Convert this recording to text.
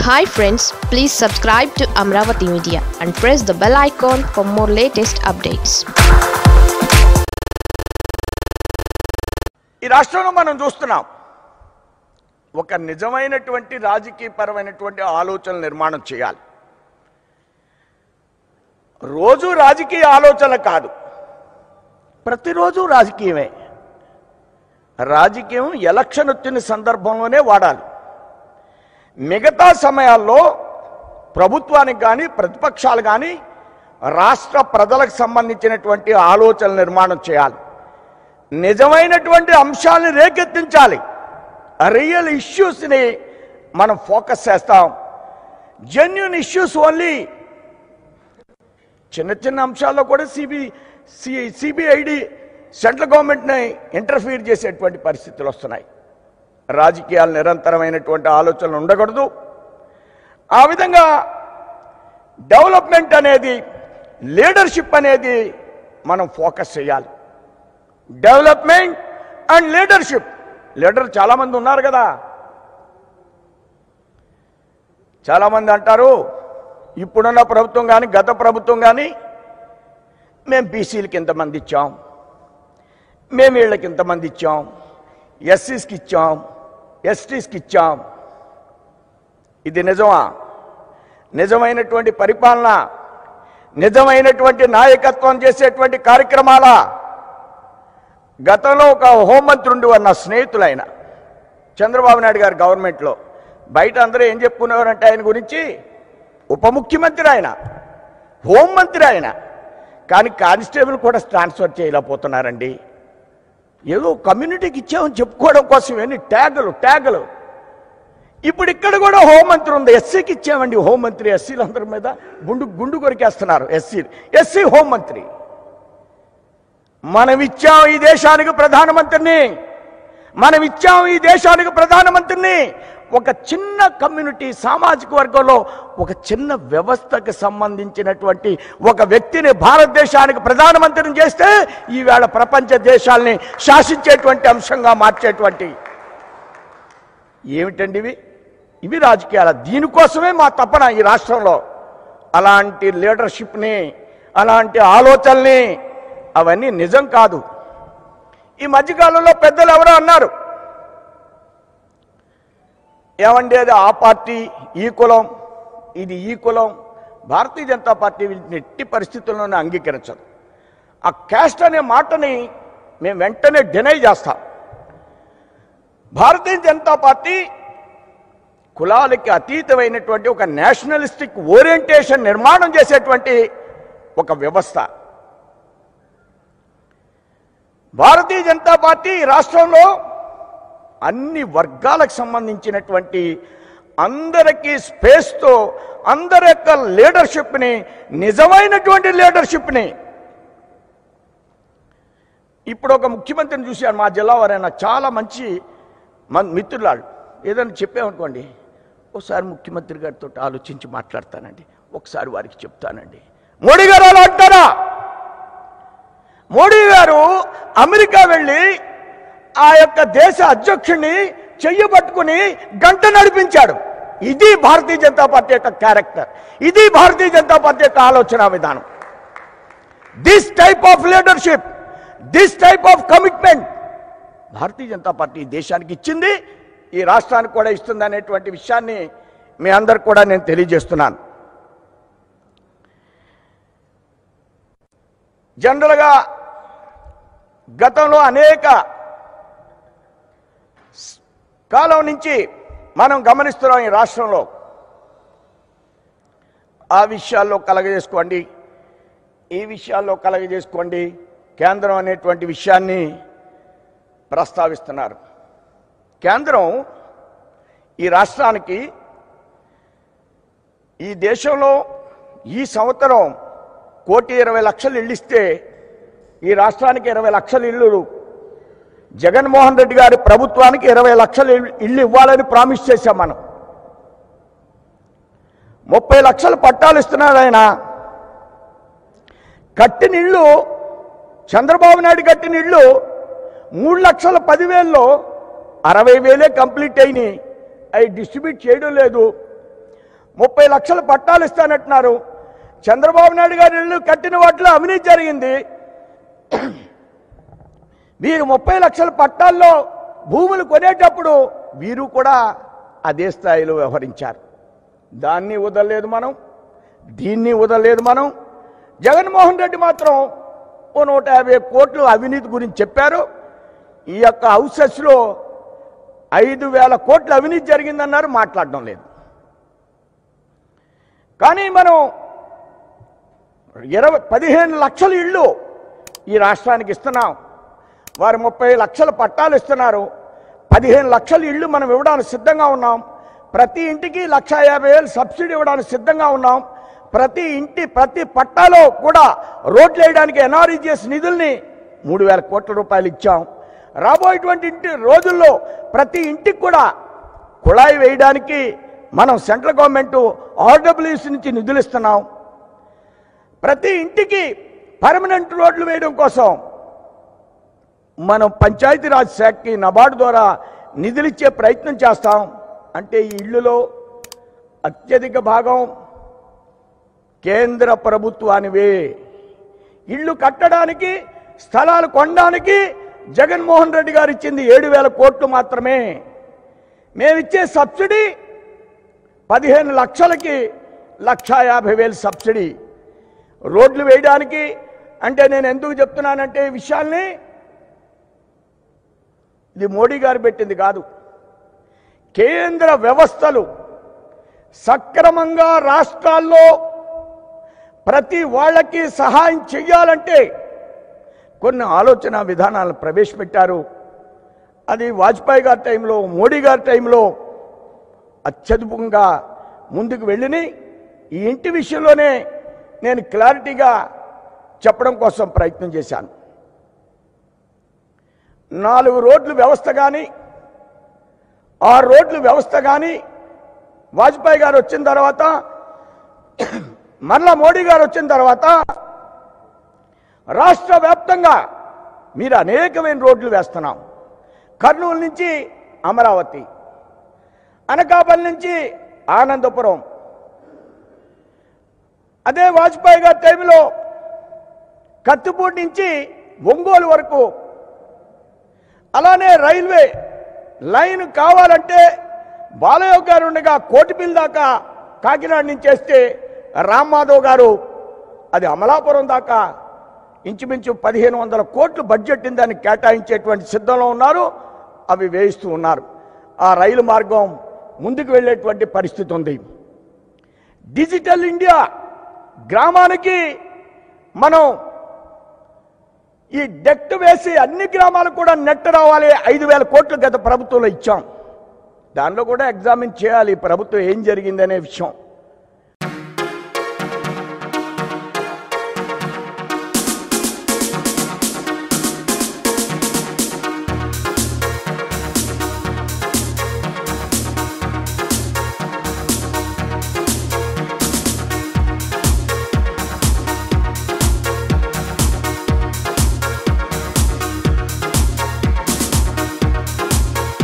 hi friends please subscribe to Amaravati media and press the bell icon for more latest updates ఈ రాష్ట్రంలో మనం చూస్తున్నాం ఒక నిజమైనటువంటి రాజకీయపరమైనటువంటి ఆలోచన నిర్మాణం చేయాలి రోజు రాజకీయ ఆలోచన కాదు ప్రతిరోజు రాజకీయమే రాజకీయం ఎలక్షన్ వచ్చిన సందర్భంలోనే వాడాలి మిగతా సమయాల్లో ప్రభుత్వానికి కానీ ప్రతిపక్షాలు కానీ రాష్ట్ర ప్రజలకు సంబంధించినటువంటి ఆలోచన నిర్మాణం చేయాలి నిజమైనటువంటి అంశాలను రేకెత్తించాలి రియల్ ఇష్యూస్ని మనం ఫోకస్ చేస్తాం జెన్యున్ ఇష్యూస్ ఓన్లీ చిన్న చిన్న అంశాల్లో కూడా సిబి సిబిఐడి సెంట్రల్ గవర్నమెంట్ని ఇంటర్ఫీర్ చేసేటువంటి పరిస్థితులు వస్తున్నాయి రాజకీయాలు నిరంతరమైనటువంటి ఆలోచనలు ఉండకూడదు ఆ విధంగా డెవలప్మెంట్ అనేది లీడర్షిప్ అనేది మనం ఫోకస్ చేయాలి డెవలప్మెంట్ అండ్ లీడర్షిప్ లీడర్ చాలామంది ఉన్నారు కదా చాలామంది అంటారు ఇప్పుడున్న ప్రభుత్వం కానీ గత ప్రభుత్వం కానీ మేము బీసీలకి ఇంతమంది ఇచ్చాం మేము వీళ్ళకి ఇంతమంది ఇచ్చాం ఎస్సీస్కి ఇచ్చాం ఎస్టీస్కి ఇచ్చాం ఇది నిజమా నిజమైనటువంటి పరిపాలన నిజమైనటువంటి నాయకత్వం చేసేటువంటి కార్యక్రమాల గతంలో ఒక హోంమంత్రి ఉండి వారు నా స్నేహితులు ఆయన చంద్రబాబు నాయుడు గారి గవర్నమెంట్లో బయట అందరూ ఏం చెప్పుకునేవారంటే ఆయన గురించి ఉప ముఖ్యమంత్రి ఆయన హోంమంత్రి ఆయన కానీ కానిస్టేబుల్ కూడా ట్రాన్స్ఫర్ చేయలేకపోతున్నారండి ఏదో కమ్యూనిటీకి ఇచ్చామని చెప్పుకోవడం కోసం ఎన్ని ట్యాగులు ట్యాగులు ఇప్పుడు ఇక్కడ కూడా హోంమంత్రి ఉంది ఎస్సీకి ఇచ్చామండి హోంమంత్రి ఎస్సీలందరి మీద గుండు గుండు కొరికేస్తున్నారు ఎస్సీ ఎస్సీ హోంమంత్రి మనం ఇచ్చాం ఈ దేశానికి ప్రధానమంత్రిని మనం ఇచ్చాం ఈ దేశానికి ప్రధానమంత్రిని ఒక చిన్న కమ్యూనిటీ సామాజిక వర్గంలో ఒక చిన్న వ్యవస్థకు సంబంధించినటువంటి ఒక వ్యక్తిని భారతదేశానికి ప్రధానమంత్రిని చేస్తే ఈవేళ ప్రపంచ దేశాల్ని శాసించేటువంటి అంశంగా మార్చేటువంటి ఏమిటండి ఇవి ఇవి రాజకీయాల దీనికోసమే మా తపన ఈ రాష్ట్రంలో అలాంటి లీడర్షిప్ని అలాంటి ఆలోచనల్ని అవన్నీ నిజం కాదు ఈ మధ్యకాలంలో పెద్దలు ఎవరో అన్నారు ఏమండి అది ఆ పార్టీ ఈ కులం ఇది ఈ కులం భారతీయ జనతా పార్టీ వీటిని ఎట్టి పరిస్థితుల్లోనే అంగీకరించదు ఆ క్యాస్ట్ అనే మాటని మేము వెంటనే డినై చేస్తాం భారతీయ జనతా పార్టీ కులాలకి అతీతమైనటువంటి ఒక నేషనలిస్టిక్ ఓరియంటేషన్ నిర్మాణం చేసేటువంటి ఒక వ్యవస్థ భారతీయ జనతా పార్టీ ఈ రాష్ట్రంలో అన్ని వర్గాలకు సంబంధించినటువంటి అందరికీ స్పేస్తో అందరి యొక్క లీడర్షిప్ని నిజమైనటువంటి లీడర్షిప్ని ఇప్పుడు ఒక ముఖ్యమంత్రిని చూశాను మా జిల్లా వారైనా చాలా మంచి మన మిత్రులాడు ఏదైనా చెప్పామనుకోండి ఒకసారి ముఖ్యమంత్రి గారితో ఆలోచించి మాట్లాడతానండి ఒకసారి వారికి చెప్తానండి మోడీ గారు అలా అంటారా మోడీ గారు అమెరికా వెళ్ళి ఆ యొక్క దేశ అధ్యక్షుడిని చెయ్యి పట్టుకుని గంట నడిపించాడు ఇది భారతీయ జనతా పార్టీ యొక్క క్యారెక్టర్ ఇది భారతీయ జనతా పార్టీ యొక్క ఆలోచన విధానం this type of leadership this type of commitment Bharatiya Janata party ఈ దేశానికి ఇచ్చింది ఈ రాష్ట్రానికి కూడా ఇస్తుంది అనేటువంటి విషయాన్ని మీ అందరికి కూడా నేను తెలియజేస్తున్నాను జనరల్గా గతంలో అనేక స్- కాలం నుంచి మనం గమనిస్తున్నాం ఈ రాష్ట్రంలో ఆ విషయాల్లో కలగజేసుకోండి ఈ విషయాల్లో కలగజేసుకోండి కేంద్రం అనేటువంటి విషయాన్ని ప్రస్తావిస్తున్నారు కేంద్రం ఈ రాష్ట్రానికి ఈ దేశంలో ఈ సంవత్సరం కోటి ఇరవై లక్షలు ఇళ్ళు ఇస్తే ఈ రాష్ట్రానికి ఇరవై లక్షల ఇళ్ళు జగన్మోహన్ రెడ్డి గారి ప్రభుత్వానికి ఇరవై లక్షల ఇళ్ళు- ఇళ్ళు ఇవ్వాలని ప్రామిస్ చేశాం మనం ముప్పై లక్షల పట్టాలు ఇస్తున్నాడు ఆయన కట్టిన ఇళ్ళు చంద్రబాబు నాయుడు కట్టిన ఇళ్ళు మూడు లక్షల పదివేల్లో అరవై వేలే కంప్లీట్ అయినాయి అవి డిస్ట్రిబ్యూట్ చేయడం లేదు ముప్పై లక్షల పట్టాలు ఇస్తానంటున్నారు చంద్రబాబు నాయుడు గారి ఇల్లు కట్టిన వాటిలో అవినీతి జరిగింది వీరు ముప్పై లక్షల పట్టాల్లో భూములు కొనేటప్పుడు వీరు కూడా అదే స్థాయిలో వ్యవహరించారు దాన్ని వదలలేదు మనం దీన్ని వదలలేదు మనం జగన్మోహన్ రెడ్డి మాత్రం ఓ నూట యాభై కోట్లు అవినీతి గురించి చెప్పారు ఈ యొక్క హౌసెస్లో ఐదు వేల కోట్ల అవినీతి జరిగిందన్నారు మాట్లాడడం లేదు కానీ మనం ఇరవై పదిహేను లక్షల ఇళ్ళు ఈ రాష్ట్రానికి ఇస్తున్నాం వారు ముప్పై లక్షల పట్టాలు ఇస్తున్నారు పదిహేను లక్షల ఇళ్ళు మనం ఇవ్వడానికి సిద్ధంగా ఉన్నాం ప్రతి ఇంటికి లక్ష యాభై వేలు సబ్సిడీ ఇవ్వడానికి సిద్ధంగా ఉన్నాం ప్రతి ఇంటి ప్రతి పట్టాలో కూడా రోడ్లు వేయడానికి ఎన్ఆర్ఈజిఎస్ నిధుల్ని మూడు వేల కోట్ల రూపాయలు ఇచ్చాం రాబోయేటువంటి ఇంటి రోజుల్లో ప్రతి ఇంటికి కూడా కుళాయి వేయడానికి మనం సెంట్రల్ గవర్నమెంట్ ఆర్డబ్ల్యూసి నుంచి నిధులు ఇస్తున్నాం ప్రతి ఇంటికి పర్మనెంట్ రోడ్లు వేయడం కోసం మనం పంచాయతీరాజ్ శాఖకి నబార్డు ద్వారా నిధులిచ్చే ప్రయత్నం చేస్తాం అంటే ఈ ఇళ్ళులో అత్యధిక భాగం కేంద్ర ప్రభుత్వానివే ఇళ్ళు కట్టడానికి స్థలాలు కొనడానికి జగన్మోహన్ రెడ్డి గారు ఇచ్చింది ఏడు వేల కోట్లు మాత్రమే మేమిచ్చే సబ్సిడీ పదిహేను లక్షలకి లక్షా యాభై వేలు సబ్సిడీ రోడ్లు వేయడానికి అంటే నేను ఎందుకు చెప్తున్నానంటే ఈ విషయాల్ని ఇది మోడీ గారు పెట్టింది కాదు కేంద్ర వ్యవస్థలు సక్రమంగా రాష్ట్రాల్లో ప్రతి వాళ్ళకి సహాయం చెయ్యాలంటే కొన్ని ఆలోచన విధానాలు ప్రవేశపెట్టారు అది వాజ్పేయి గారి టైంలో మోడీ గారి టైంలో అత్యద్భుతంగా ముందుకు వెళ్ళినాయి ఈ ఇంటి విషయంలోనే నేను క్లారిటీగా చెప్పడం కోసం ప్రయత్నం చేశాను నాలుగు రోడ్లు వ్యవస్థ కానీ ఆరు రోడ్లు వ్యవస్థ కానీ వాజ్పేయి గారు వచ్చిన తర్వాత మరలా మోడీ గారు వచ్చిన తర్వాత రాష్ట్ర వ్యాప్తంగా మీరు అనేకమైన రోడ్లు వేస్తున్నాం కర్నూలు నుంచి అమరావతి అనకాపల్లి నుంచి ఆనందపురం అదే వాజ్పేయి గారి టైంలో కత్తిపూడి నుంచి ఒంగోలు వరకు అలానే రైల్వే లైన్ కావాలంటే బాలయ్య గారు ఉండగా కోటిపిల్ దాకా కాకినాడ నుంచి వేస్తే రామ్మాధవ్ గారు అది అమలాపురం దాకా ఇంచుమించు పదిహేను వందల కోట్లు బడ్జెట్ దానికి కేటాయించేటువంటి సిద్ధంలో ఉన్నారు అవి వేయిస్తూ ఉన్నారు ఆ రైలు మార్గం ముందుకు వెళ్ళేటువంటి పరిస్థితి ఉంది డిజిటల్ ఇండియా గ్రామానికి మనం ఈ డెక్ట్ వేసి అన్ని గ్రామాలకు కూడా నెట్ రావాలి ఐదు వేల కోట్లు గత ప్రభుత్వంలో ఇచ్చాం దానిలో కూడా ఎగ్జామిన్ చేయాలి ప్రభుత్వం ఏం జరిగిందనే విషయం